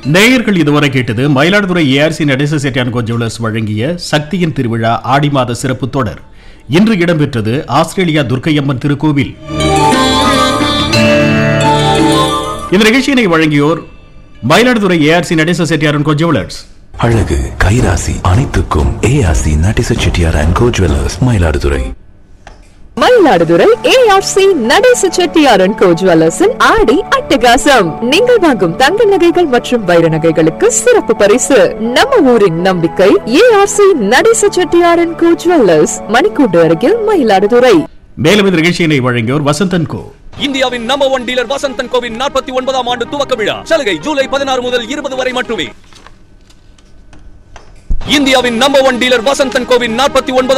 நேயர்கள் இதுவரை கேட்டது மயிலாடுதுறை ஏஆர்சி நடேச செட்டியான் ஜுவல்லர்ஸ் வழங்கிய சக்தியின் திருவிழா ஆடி மாத சிறப்பு தொடர் இன்று இடம்பெற்றது ஆஸ்திரேலியா துர்க்கையம்மன் திருக்கோவில் இந்த நிகழ்ச்சியினை வழங்கியோர் மயிலாடுதுறை ஏஆர்சி நடேச செட்டியாரன் ஜுவல்லர்ஸ் அழகு கைராசி அனைத்துக்கும் ARC Natesa Chettiar and co jewellers Mayiladuthurai Mayiladuthurai ARC Natesa செட்டியாரன் கோ ஜுவல்லர்ஸின் ஆடி அட்டகாசம் நீங்கள் வாங்கும் தங்க நகைகள் மற்றும் வைர நகைகளுக்கு சிறப்பு பரிசு நம்ம ஊரின் நம்பிக்கை ஏஆர்சி நடேச செட்டியாரன் கோ ஜுவல்லர்ஸ் மணிக்கூடு அருகில் மயிலாடுதுறை மேலும் இந்த நிகழ்ச்சியினை வழங்கியோர் வசந்தன் கோ இந்தியாவின் நம்பர் ஒன் டீலர் வசந்தன் கோவின் நாற்பத்தி ஒன்பதாம் ஆண்டு துவக்க விழா சலுகை ஜூலை பதினாறு முதல் இருபது வரை மட்டுமே இந்தியாவின் நம்பர் ஒன் டீலர் வசந்தன் கோவின் நாற்பத்தி ஒன்பதாம்